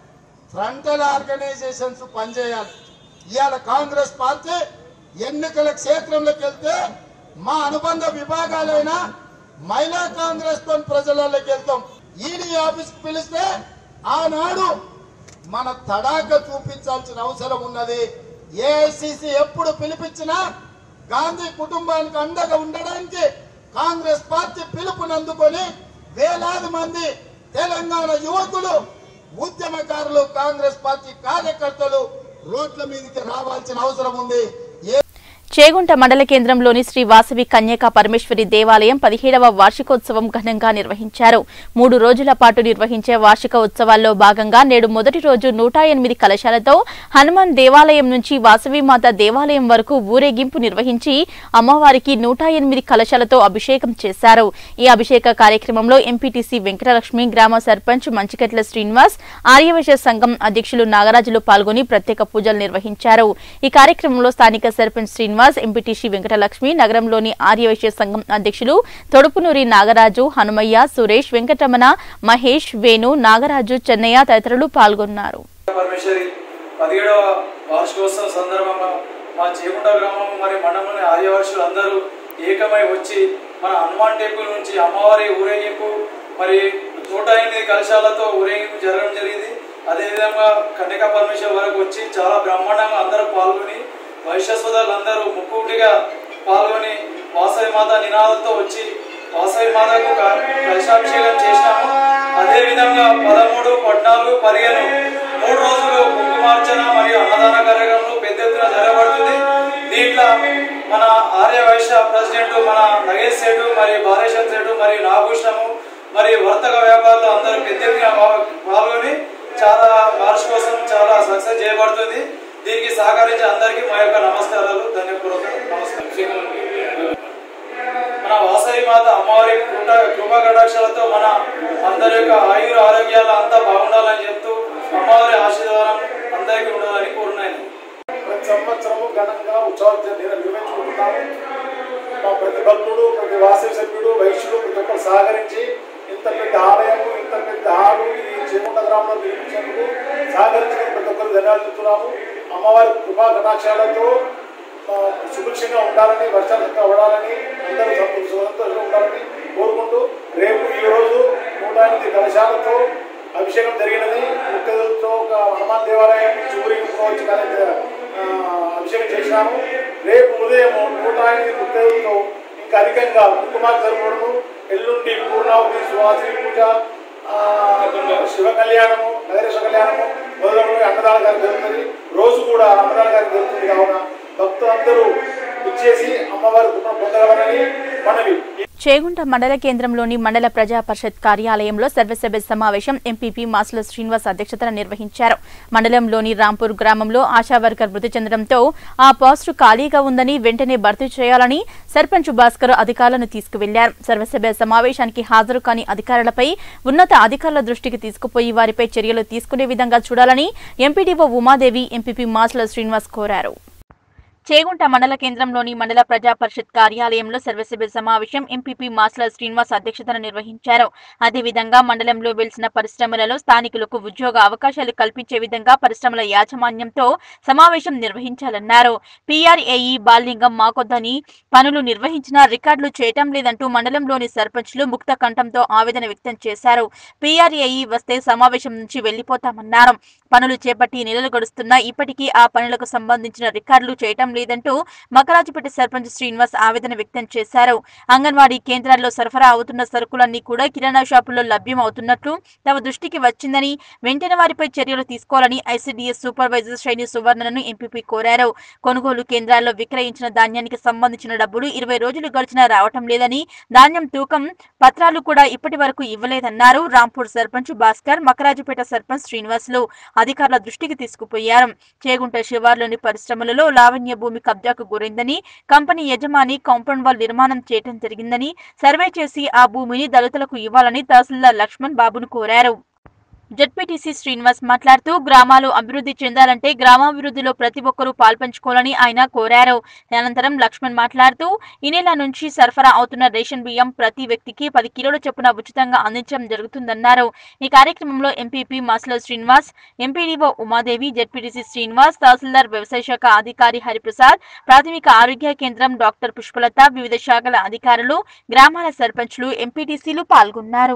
ఫ్రంటల్ ఆర్గనైజేషన్స్ పనిచేయాలి ఇవాళ కాంగ్రెస్ పార్టీ ఎన్నికల క్షేత్రంలోకి వెళ్తే మా అనుబంధ విభాగాలైన మహిళా కాంగ్రెస్ తో ప్రజలలోకి వెళ్తాం ఈడీ ఆఫీస్ పిలిస్తే ఆనాడు మన తడాక చూపించాల్సిన అవసరం ఉన్నది ఏఐసిసి ఎప్పుడు పిలిపించినా గాంధీ కుటుంబానికి అండగా ఉండడానికి కాంగ్రెస్ పార్టీ పిలుపునందుకొని వేలాది మంది తెలంగాణ యువకులు ఉద్యమకారులు కాంగ్రెస్ పార్టీ కార్యకర్తలు రోడ్ల మీదకి రావాల్సిన అవసరం ఉంది ఏ చేగుంట మండల కేంద్రంలోని శ్రీ వాసవి కన్యకా పరమేశ్వరి దేవాలయం పదిహేడవ వార్షికోత్సవం ఘనంగా నిర్వహించారు మూడు రోజుల పాటు నిర్వహించే వార్షిక ఉత్సవాల్లో భాగంగా నేడు మొదటి రోజు నూట ఎనిమిది కలశాలతో హనుమాన్ దేవాలయం నుంచి వాసవిమాత దేవాలయం వరకు ఊరేగింపు నిర్వహించి అమ్మవారికి నూట ఎనిమిది కలశాలతో అభిషేకం చేశారు ఈ అభిషేక కార్యక్రమంలో ఎంపీటీసీ వెంకటలక్ష్మి గ్రామ సర్పంచ్ మంచికెట్ల శ్రీనివాస్ ఆర్యవైశ్య సంఘం అధ్యక్షులు నాగరాజులు పాల్గొని ప్రత్యేక పూజలు నిర్వహించారు ఈ కార్యక్రమంలో స్థానిక సర్పంచ్ శ్రీనివాస్ ఎంపీటీసీ వెంకటలక్ష్మి నగరంలోని ఆర్యవైశ్య సంఘం అధ్యక్షులు తొడుపునూరి నాగరాజు హనుమయ్య సురేష్ వెంకటరమణ మహేష్ వేణు నాగరాజు చెన్నయ్య తదితరులు పాల్గొన్నారు పరమేశ్వరి పదిహేడవ వార్షికోత్సవం సందర్భంగా మా చేగుంట గ్రామం మరి మండలంలోని ఆర్యవర్షులు అందరూ ఏకమై వచ్చి మన హనుమాన్ టెంపుల్ నుంచి అమ్మవారి ఊరేగింపు మరి నూట ఎనిమిది కలశాలతో ఊరేగింపు జరగడం జరిగింది అదేవిధంగా కన్యకా పరమేశ్వర్ వరకు వచ్చి చాలా బ్రహ్మాండంగా అందరూ పాల్గొని వైశ్య సోదరులందరూ ముక్కుటిగా పాల్గొని వాసవి మాత నినాదంతో వచ్చి వాసవి మాతకు క- కలశాభిషేకం చేసినాము అదే విధంగా పదమూడు పద్నాలుగు పదిహేను మూడు రోజులు కుంకుమార్చన మరియు అన్నదాన కార్యక్రమాలు పెద్ద ఎత్తున జరగబడుతుంది దీంట్లో మన ఆర్య వైశ్య ప్రెసిడెంట్ మన నగేష్ సేటు మరియు బాలేశ్వర్ సేటు మరియు నాగభూషణము మరియు వర్తక వ్యాపారులు అందరూ పెద్ద ఎత్తున పా- పాల్గొని చాలా మార్చ్ కోసం చాలా సక్సెస్ చేయబడుతుంది దీనికి సహకరించిన అందరికీ మా యొక్క నమస్కారాలు ధన్యపూర్వక నమస్కారం మన వాసవి మాత అమ్మవారి కృప కృపా కటాక్షాలతో మన అందరి యొక్క ఆయుర ఆరోగ్యాలు అంతా బాగుండాలని చెప్తూ అమ్మవారి ఆశీర్వాదం అందరికీ ఉండాలని కోరున్నాను ప్రతి సంవత్సరము ఘనంగా ఉత్సవాలు జ- నిర్- నిర్వహించుకుంటున్నాము మా ప్రతి భక్తుడు ప్రతి వాసవి సభ్యుడు వైశ్యుడు ప్రతి ఒక్కరు సహకరించి ఇంత పెద్ద ఆలయము ఇంత పెద్ద హాలు ఈ చేకుంట గ్రామంలో నిర్మించేందుకు సహకరించిన ప్రతి ఒక్కరు ధన్యవాదాలు చెప్తున్నాము అమ్మవారి కృపా కటాక్షాలతో ఆ, సుభిక్షంగా ఉండాలని వర్షాలు చక్కగా పడాలని అందరూ సంతో- సంతోషంగా ఉండాలని కోరుకుంటూ రేపు ఈ రోజు నూట ఎనిమిది కలశాలతో అభిషేకం జరిగినది ముఖ్యతో ఒక హనుమాన్ దేవాలయం నుంచి ఊరేగింపులో వచ్చి కల- ఆ, అభిషేకం చేసినాము రేపు ఉదయం నూట ఎనిమిది ముఖ్యతో ఇంకా అధికంగా కుంకుమార్ జరపడము ఎల్లుండి పూర్ణావతి సువాసిని పూజ ఆ, శివ కళ్యాణము నగరేశ్వర కళ్యాణము మొదలగు అన్నదాన గారి జరుగుతుంది రోజు కూడా అన్నదాన గారి జరుగుతుంది కావున భక్తులందరూ ఇచ్చేసి అమ్మవారి కృపను పొందగలరని మనవి చేగుంట మండల కేంద్రంలోని మండల ప్రజా పరిషత్ కార్యాలయంలో సర్వసభ్య సమావేశం ఎంపీపీ మాసుల శ్రీనివాస్ అధ్యక్షతన నిర్వహించారు మండలంలోని రాంపూర్ గ్రామంలో ఆశా వర్కర్ మృతి చెందడంతో ఆ పోస్టు ఖాళీగా ఉందని వెంటనే భర్తీ చేయాలని సర్పంచ్ భాస్కర్ అధికారులను తీసుకువెళ్లారు సర్వసభ్య సమావేశానికి హాజరు కాని అధికారులపై ఉన్నత అధికారుల దృష్టికి తీసుకుపోయి వారిపై చర్యలు తీసుకునే విధంగా చూడాలని ఎంపీడీఓ ఉమాదేవి ఎంపీపీ మాసుల శ్రీనివాస్ కోరారు చేగుంట మండల కేంద్రంలోని మండల ప్రజా పరిషత్ కార్యాలయంలో సర్వసభ్య సమావేశం ఎంపీపీ మాస్ల శ్రీనివాస్ అధ్యక్షతన నిర్వహించారు అదేవిధంగా మండలంలో వెలిసిన పరిశ్రమలలో స్థానికులకు ఉద్యోగ అవకాశాలు కల్పించే విధంగా పరిశ్రమల యాజమాన్యంతో సమావేశం నిర్వహించాలన్నారు పీఆర్ఏఈ బాలింగం మాకొద్దని పనులు నిర్వహించినా రికార్డులు చేయటం లేదంటూ మండలంలోని సర్పంచ్లు ముక్త కంఠంతో ఆవేదన వ్యక్తం చేశారు పీఆర్ఏఈ వస్తే సమావేశం నుంచి వెళ్లిపోతామన్నారు పనులు చేపట్టి నెలలు గడుస్తున్నా ఇప్పటికీ ఆ పనులకు సంబంధించిన రికార్డులు చేయటం లేదంటూ మకరాజుపేట సర్పంచ్ శ్రీనివాస్ ఆవేదన వ్యక్తం చేశారు అంగన్వాడీ కేంద్రాల్లో సరఫరా అవుతున్న సరుకులన్నీ కూడా కిరాణా షాపుల్లో లభ్యం అవుతున్నట్లు తమ దృష్టికి వచ్చిందని వెంటనే వారిపై చర్యలు తీసుకోవాలని ఐసీడీఎస్ సూపర్వైజర్ శ్రేణి సువర్ణను ఎంపీపీ కోరారు కొనుగోలు కేంద్రాల్లో విక్రయించిన ధాన్యానికి సంబంధించిన డబ్బులు ఇరవై రోజులు గడిచినా రావటం లేదని ధాన్యం తూకం పత్రాలు కూడా ఇప్పటి వరకు ఇవ్వలేదన్నారు రాంపూర్ సర్పంచ్ భాస్కర్ మకరాజుపేట సర్పంచ్ శ్రీనివాసులు అధికారుల దృష్టికి తీసుకుపోయారు చేగుంట శివార్లోని పరిశ్రమలలో లావణ్య భూమి కబ్జాకు గురైందని కంపెనీ యజమాని కాంపౌండ్ వాల్ నిర్మాణం చేయడం జరిగిందని సర్వే చేసి ఆ భూమిని దళితులకు ఇవ్వాలని తహసీల్దార్ లక్ష్మణ్ బాబును కోరారు జడ్పీటీసీ శ్రీనివాస్ మాట్లాడుతూ గ్రామాలు అభివృద్ధి చెందాలంటే గ్రామాభివృద్ధిలో ప్రతి ఒక్కరూ పాల్పంచుకోవాలని ఆయన కోరారు అనంతరం లక్ష్మణ్ మాట్లాడుతూ ఈ నెల నుంచి సరఫరా అవుతున్న రేషన్ బియ్యం ప్రతి వ్యక్తికి పది కిలోల చొప్పున ఉచితంగా అందించడం జరుగుతుందన్నారు ఈ కార్యక్రమంలో MPP Masula Srinivas MPDO Umadevi ZPTC Srinivas tahsildar వ్యవసాయ శాఖ అధికారి హరిప్రసాద్ ప్రాథమిక ఆరోగ్య కేంద్రం డాక్టర్ పుష్పలత వివిధ శాఖల అధికారులు గ్రామాల సర్పంచ్లు ఎంపీటీసీలు పాల్గొన్నారు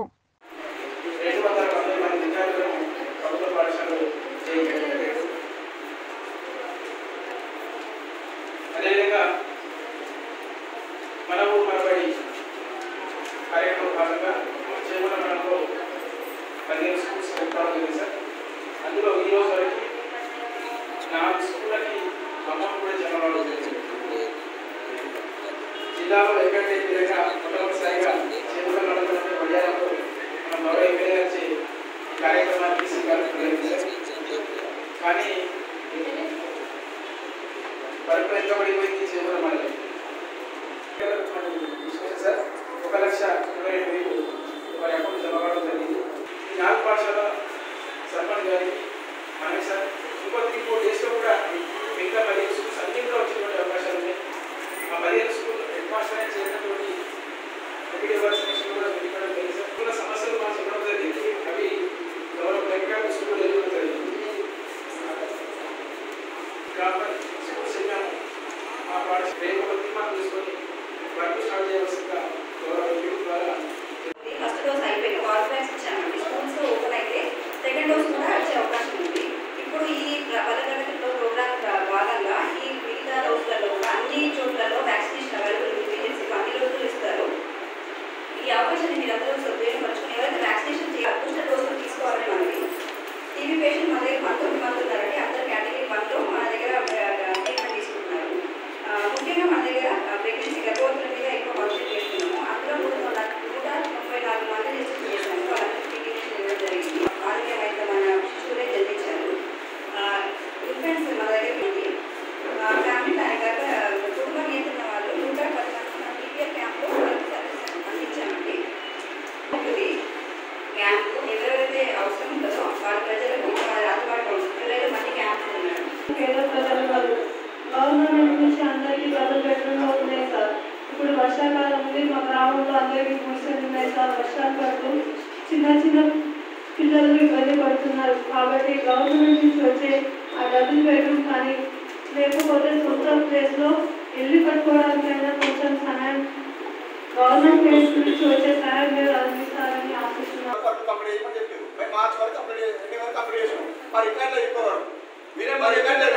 రెండు వందల పంతొమ్మిది మంది విద్యార్థులను ప్రభుత్వ పాఠశాలలో చేయించడం అదేవిధంగా మన ఊరు మనబడి కార్యక్రమం భాగంగా చేపల మండలంలో పదిహేను స్కూల్స్ పెట్టడం జరిగింది సార్ అందులో ఈ రోజు వరకు నాలుగు స్కూళ్ళకి అమౌంట్ కూడా జమ అవ్వడం జరిగింది జిల్లాలో ఎక్కడైతే ఈ విధంగా మొట్టమొదటిసారిగా చేపల మండలంలో పర్యాలతో మన గౌరవ ఎమ్మెల్యే వచ్చి ఈ కార్యక్రమాన్ని తీసుకెళ్ళడం కానీ పరిపాలించబడిపోయింది చేపల మండలం విశ్లేషణ సార్ ఒక లక్ష ఇరవై ఏడు వేలు వారి అకౌంట్ జమ కావడం జరిగింది ఈ నాలుగు పాఠశాల సర్పంచ్ గారికి మనమే సార్ ఇంకో త్రీ ఫోర్ డేస్లో కూడా మిగతా పదిహేను స్కూల్స్ అన్ని కూడా వచ్చేటువంటి అవకాశాలు ఉన్నాయి ఆ పదిహేను స్కూల్ హెడ్ మాస్టర్ అని చేసినటువంటి ఎపిడి వర్సినేషన్ కూడా పెట్టడం జరిగింది సార్ ఉన్న సమస్యలు మనం చెప్పడం జరిగింది అవి గౌరవ కలెక్టర్ స్కూల్ వెళ్ళడం జరిగింది కాబట్టి స్కూల్స్ వెళ్ళాము ఆ పాఠశాల రేపు ఒక తీర్మానం తీసుకొని వర్క్ స్టార్ట్ చేయవలసిందిగా గౌరవ ఎంపీ ద్వారా ఫస్ట్ డోస్ అయిపోయింది కార్పొరేట్స్ ఇచ్చామండి స్కూల్స్ ఓపెన్ అయితే సెకండ్ డోస్ కూడా వచ్చే అవకాశం ఉంది ఇప్పుడు ఈ పదతరగతిలో ప్రోగ్రామ్ భాగంగా ఈ మిగతా రోజులలో కూడా అన్ని చోట్లలో వ్యాక్సినేషన్ అవైలబుల్ ఉంది ఏజెన్సీ అన్ని రోజులు ఇస్తారు ఈ అవకాశాన్ని మీరు అందరూ ఉపయోగపరచుకుని ఎవరైతే వ్యాక్సినేషన్ చేయాలి బూస్టర్ డోసులు తీసుకోవాలని మనకి టీబీ పేషెంట్ మన దగ్గర పంతొమ్మిది మంది ఉన్నారండి అందరు కేటగిరీ వన్లో మన దగ్గర ట్రీట్మెంట్ తీసుకుంటున్నారు ఆ, ముఖ్యంగా మన దగ్గర ప్రెగ్నెన్సీ గర్భవతుల మీద ఎక్కువ కాన్సన్ట్రేట్ చేస్తున్నాము అందులో నూట నూట నూట ముప్పై నాలుగు మంది రిజిస్టర్ చేశాము వాళ్ళందరికీ టీబీ ఇవ్వడం జరిగింది ఆరోగ్యమైతే మన శిశువులే జన్మించారు ఇన్ఫెంట్స్ మన దగ్గర ఉంది ఫ్యామిలీ ప్లాన్ గర్భ కుటుంబ నియంత్రణ వాళ్ళు నూట పది మంది మన టీపీఆర్ క్యాంప్లో వాళ్ళకి సర్వీస్ అందించామండి ఉంటుంది క్యాంప్ ఎవరెవరైతే అవసరం ఉంటుందో వాళ్ళ ప్రజలకు వాళ్ళ అందుబాటులో ఉంటుంది పిల్లలు మళ్ళీ క్యాంప్ ఉన్నారు పేద ప్రజలు వాళ్ళు గవర్నమెంట్ నుంచి అందరికీ డబుల్ బెడ్రూమ్లో ఉన్నాయి సార్ ఇప్పుడు వర్షాకాలం ఉంది మా గ్రామంలో అందరికీ గుడిసెలు ఉన్నాయి సార్ వర్షాలు పడుతూ చిన్న చిన్న పిల్లలు ఇబ్బంది పడుతున్నారు కాబట్టి గవర్నమెంట్ నుంచి వచ్చే ఆ డబుల్ బెడ్రూమ్ కానీ లేకపోతే సొంత ప్లేస్లో ఇల్లు కట్టుకోవడానికైనా కొంచెం సహాయం గవర్నమెంట్ ప్లేస్ నుంచి వచ్చే సహాయం మీరు అందిస్తారని ఆశిస్తున్నాను కంప్లీట్ చేయమని చెప్పారు మేము మార్చ్ వరకు కంప్లీట్ ఎండింగ్ వరకు కంప్లీట్ చేసాం మరి రికార్డులో చెప్పేవారు మీరే మరి రికార్డులో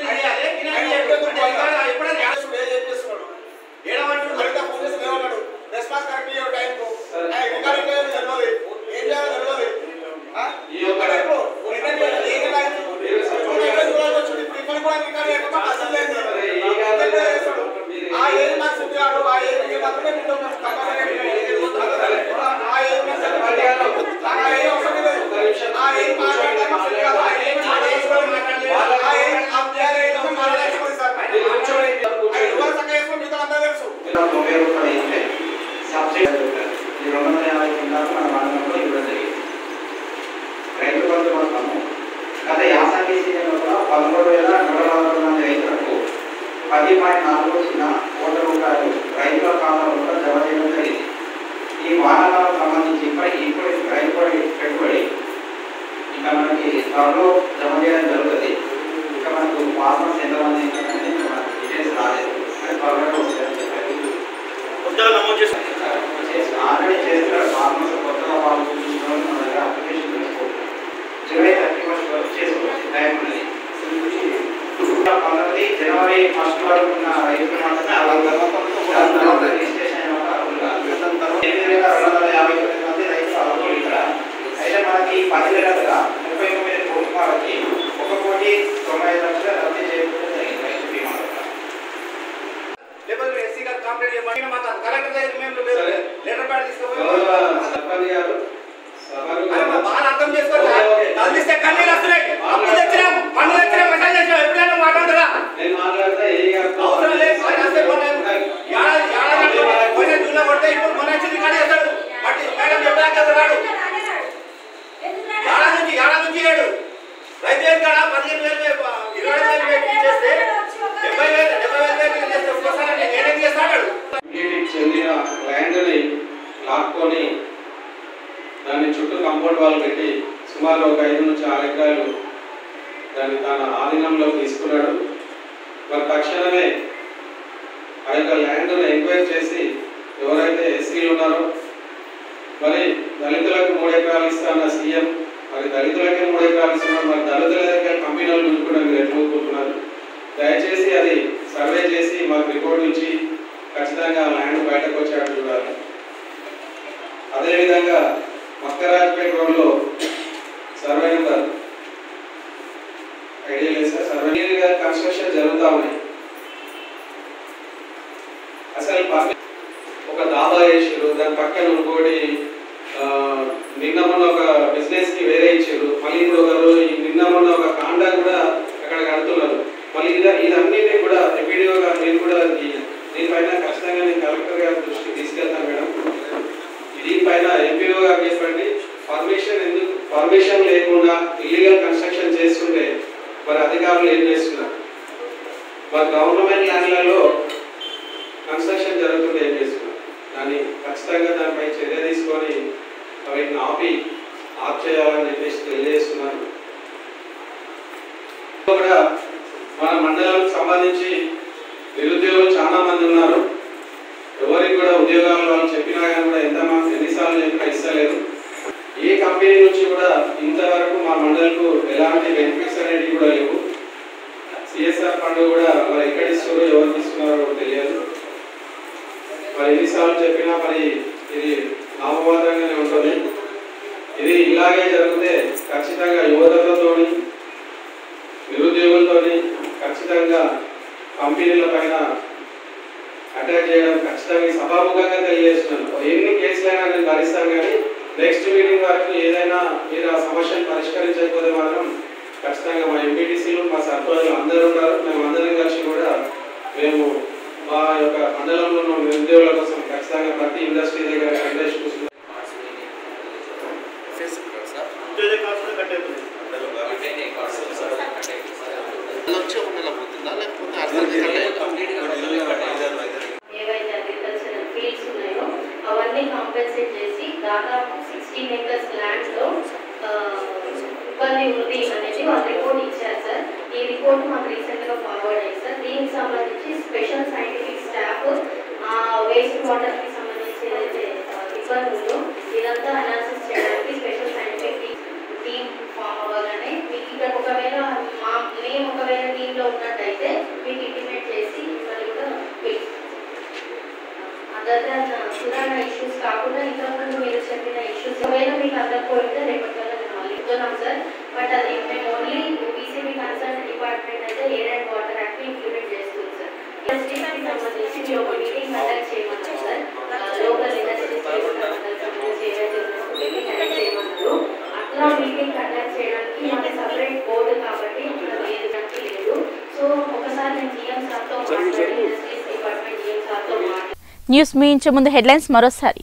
చెప్పేస్తున్నాడు ఏడమంటాడు మరింత ఫోన్ చేసి ఏమన్నాడు రెస్పాన్స్ కరెక్ట్ ఇవ్వడు టైంకు రికార్డు ఇట్లా తెలియదు ఏం చేయాలో తెలియదు ఆ? ఒక్కటే ఇప్పుడు రికార్డు ఏం చేయాలి? చూడు, ఎక్కడ చూడాలి వచ్చింది. ఇప్పుడు ఇప్పటికి కూడా రికార్డు ఎక్కడ అసలు లేదు. ఎక్కడ చేస్తాడు? ఆ ఏజ్ మాకు చూపించాడు ఆ ఏజ్ మాత్రమే బిడ్డ కంపల్సరీ తొంభై రూపాయలు అయితే సబ్సిడీ రూపాయలు ఈ రెండు వందల యాభై కింటాలు మన మండలంలో ఇవ్వడం జరిగింది రైతు బంధు మొత్తము గత యాసంగి సీజన్లో కూడా పదమూడు వేల నూట నలభై మంది రైతులకు పది పాయింట్ నాలుగు చిన్న కోట్ల రూపాయలు రైతుల ఖాతాలో కూడా జమ చేయడం జరిగింది ఈ వాహనాలకు సంబంధించి ఇప్పటి ఇప్పుడు రైతుబడి పెట్టుబడి ఇంకా మనకి త్వరలో జమ చేయడం జరుగుతుంది ఇంకా మనకు ఫార్మర్స్ ఎంతమంది ఏంటంటే ఇంకా మనకు డీటెయిల్స్ రాలేదు కానీ త్వరలో వస్తాయని చెప్పారు కొత్తగా నమోదు చేసి ఆల్రెడీ చేస్తున్నారు ఫార్మర్స్ కొత్తగా వాళ్ళు చూపించుకోవాలి మన దగ్గర అప్లికేషన్ చేసుకోవాలి జూలై థర్టీ ఫస్ట్ వరకు చేసుకోవచ్చు టైం ఉన్నది పంతొమ్మిది జనవరి ఫస్ట్ వరకు ఉన్న రైతులు మాత్రమే అలాగే దాని తర్వాత రిజిస్ట్రేషన్ అయిన ఒక అర్హులుగా. ఎనిమిది వేల రెండు వందల యాభై తొమ్మిది మంది రైతులు అర్హులు ఇక్కడ అయితే మనకి పది నెలలుగా ముప్పై తొమ్మిది కుటుంబాలకి ఒక కోటి తొంభై ఐదు లక్షల రద్దు చేయడం జరిగింది రైతు బీమా లేకపోతే ఎస్సీ గారు కంప్లైంట్ చేయమని మాకు కలెక్టర్ దగ్గర మేము లెటర్ ప్యాడ్ తీసుకుపోయి బాగా అర్థం చేసుకోవాలి అందిస్తే కన్నీళ్ళు వస్తున్నాయి అప్పులు తెచ్చినాం పన్ను తెచ్చినాం మెసేజ్ చేసినాం ఎప్పుడైనా మాట్లాడరా అవసరం లేదు ఆయన వస్తే మొన్న ఏడాది ఏడాది పోయిన జూన్లో కొడితే ఇప్పుడు మొన్న వచ్చింది కానీ చేస్తాడు బట్ మేడం చెప్పాక కదా రాడు ఏడాది నుంచి ఏడాది నుంచి లేడు రైతు వేలు కాడ పదిహేను వేలు ఇరవై వేలు పెట్టి చేస్తే డెబ్బై వేలు డెబ్బై వేలు పెట్టి చేస్తే ఒక్కసారి నేనేం చేస్తాడు టీడీకి చెందిన ల్యాండ్ని లాక్కొని దాన్ని చుట్టూ కంపౌండ్ వాల్ పెట్టి సుమారు ఒక ఐదు నుంచి ఆరు ఎకరాలు దాన్ని తన ఆధీనంలో తీసుకున్నాడు మరి తక్షణమే ఆ యొక్క ల్యాండ్ను ఎంక్వైరీ చేసి ఎవరైతే ఎస్సీలు ఉన్నారో మరి దళితులకు మూడు ఎకరాలు ఇస్తాన్న సీఎం మరి దళితులకే మూడు ఎకరాలు ఇస్తున్నారు మరి దళితుల దగ్గర కంపెనీలు గుంజుకుండా మీరు ఎట్లా ఊరుకుంటున్నారు దయచేసి అది సర్వే చేసి మాకు రిపోర్ట్ ఇచ్చి ఖచ్చితంగా ఆ ల్యాండ్ బయటకు వచ్చేట్టు చూడాలి అదేవిధంగా మక్కరాజ్పేట రోడ్లో సర్వే నెంబర్ ఐడియా లేదు సార్ సర్వే కన్స్ట్రక్షన్ జరుగుతూ ఉన్నాయి అసలు పర్మి- ఒక దాబా వేసారు దాని పక్కన ఇంకోటి ఆ, నిన్న మొన్న ఒక బిజినెస్ కి వేరే ఇచ్చారు మళ్ళీ ఇప్పుడు ఒక రోజు ఈ నిన్న మొన్న ఒక కాండా కూడా అక్కడ కడుతున్నారు మళ్ళీ ఇది ఇదన్నిటిని కూడా ఎంపీడీఓ గారు నేను కూడా ఈ- దీనిపైన ఖచ్చితంగా నేను కలెక్టర్ గారి దృష్టికి తీసుకెళ్తాను మేడం దీనిపైన ఎంపీఓ గారు చెప్పండి పర్మిషన్ ఎందుకు పర్మిషన్ లేకుండా ఇల్లీగల్ కన్స్ట్రక్షన్ చేస్తుంటే మరి అధికారులు ఏం చేస్తున్నారు మరి గవర్నమెంట్ ల్యాండ్లలో కన్స్ట్రక్షన్ జరుగుతుంటే ఏం చేస్తున్నారు దాన్ని ఖచ్చితంగా దానిపై చర్య తీసుకొని వీటిని ఆపి ఆఫ్ చేయాలని చెప్పేసి తెలియజేస్తున్నాను కూడా మన మండలానికి సంబంధించి నిరుద్యోగులు చాలా మంది ఉన్నారు ఎవరికి కూడా ఉద్యోగాలు వాళ్ళు చెప్పినా కానీ కూడా ఎంత మా- ఎన్నిసార్లు చెప్పినా ఇస్తలేదు ఏ కంపెనీ నుంచి కూడా ఇంతవరకు మా మండలకు ఎలాంటి బెనిఫిట్స్ అనేవి కూడా లేవు సిఎస్ఆర్ ఫండ్ కూడా మరి ఎక్కడ ఇస్తారో ఎవరికి ఇస్తున్నారో కూడా తెలియదు మరి ఎన్నిసార్లు చెప్పినా మరి ఇది నామమాత్రంగానే ఉంటుంది ఇది ఇలాగే జరిగితే ఖచ్చితంగా యువతలతోని నిరుద్యోగులతోని ఖచ్చితంగా కంపెనీల పైన అటాక్ చేయడం ఖచ్చితంగా ఈ సభాముఖంగా తెలియజేస్తున్నాను ఎన్ని కేసులైనా నేను భరిస్తాను కానీ నెక్స్ట్ మీటింగ్ వరకు ఏదైనా మీరు ఆ సమస్యను పరిష్కరించకపోతే మాత్రం ఖచ్చితంగా మా ఎంపీటీసీలు మా సర్పంచులు అందరూ ఉన్నారు మేము అందరం కలిసి కూడా మేము మా యొక్క మండలంలో ఉన్న నిరుద్యోగుల కోసం ఖచ్చితంగా ప్రతి ఇండస్ట్రీ దగ్గర కండేషన్ కూర్చున్నాం ఏవైతే అగ్రికల్చరల్ ఫీల్డ్స్ ఉన్నాయో అవన్నీ కాంపెన్సేట్ చేసి దాదాపు సిక్స్టీన్ ఎకర్స్ ల్యాండ్లో ఇబ్బంది ఉంది అనేది వాళ్ళు రిపోర్ట్ ఇచ్చారు సార్ ఈ రిపోర్ట్ మాకు రీసెంట్గా ఫార్వర్డ్ అయ్యింది సార్ దీనికి సంబంధించి స్పెషల్ సైంటిఫిక్ స్టాఫ్ వేస్ట్ వాటర్కి సంబంధించి ఏదైతే ఆ, ఇబ్బందులు ఇదంతా అనాలిసిస్ చేయడానికి స్పెషల్ సైంటిఫిక్ టీమ్ ఫామ్ అవ్వాలని మీకు ఇక్కడ ఒకవేళ మా మేము ఒకవేళ టీంలో ఉన్నట్టయితే మీకు ఇంటిమేట్ చేసి మిమ్మల్ని కూడా పిలుస్తాం అదర్ దాన్ పురాణ ఇష్యూస్ కాకుండా ఇంతకుముందు మీరు చెప్పిన ఇష్యూస్ ఒకవేళ మీకు అందకపోతే రేపటి వల్ల నేను మళ్ళీ చెప్తున్నాం సార్ బట్ అది మేము ఓన్లీ బీసీబీ కన్సల్ట్ డిపార్ట్మెంట్ అయితే air and water act implement చేస్తుంది సార్ ఇండస్ట్రీస్కి సంబంధించి మీరు ఒక మీటింగ్ కండక్ట్ చేయమన్నారు సార్ లోకల్ ఇండస్ట్రీస్ సంబంధించి ఏవైతే ఉన్నాయో మీటింగ్ కండక్ట్ చేయమన్నారు అట్లా మీటింగ్ కండక్ట్ చేయడానికి మాకు సపరేట్ బోర్డు కాబట్టి ఇక్కడ లేదు లేదు సో ఒకసారి నేను జిఎం సార్తో మాట్లాడి ఇండస్ట్రీస్ డిపార్ట్మెంట్ జిఎం సార్తో మాట్లాడి న్యూస్ ముగించే ముందు హెడ్లైన్స్ మరోసారి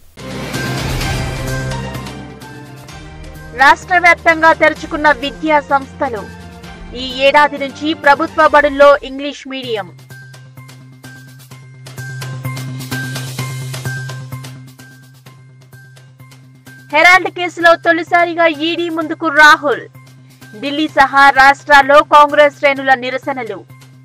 రాష్ట్ర వ్యాప్తంగా తెరుచుకున్న విద్యా సంస్థలు ఈ ఏడాది నుంచి ప్రభుత్వ బడుల్లో ఇంగ్లీష్ మీడియం హెరాల్డ్ కేసులో తొలిసారిగా ఈడీ ముందుకు రాహుల్ ఢిల్లీ సహా రాష్ట్రాల్లో కాంగ్రెస్ శ్రేణుల నిరసనలు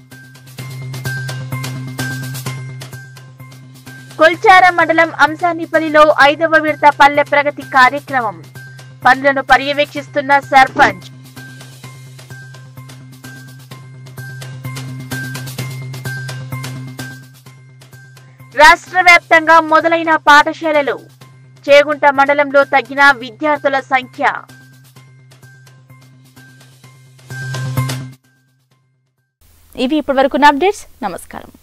కొల్చార మండలం అంసానిపల్లిలో ఐదవ విడత పల్లె ప్రగతి కార్యక్రమం పనులను పర్యవేక్షిస్తున్న సర్పంచ్ రాష్ట్ర వ్యాప్తంగా మొదలైన పాఠశాలలు చేగుంట మండలంలో తగ్గిన విద్యార్థుల సంఖ్య ఇవి ఇప్పటివరకు అప్డేట్స్ నమస్కారం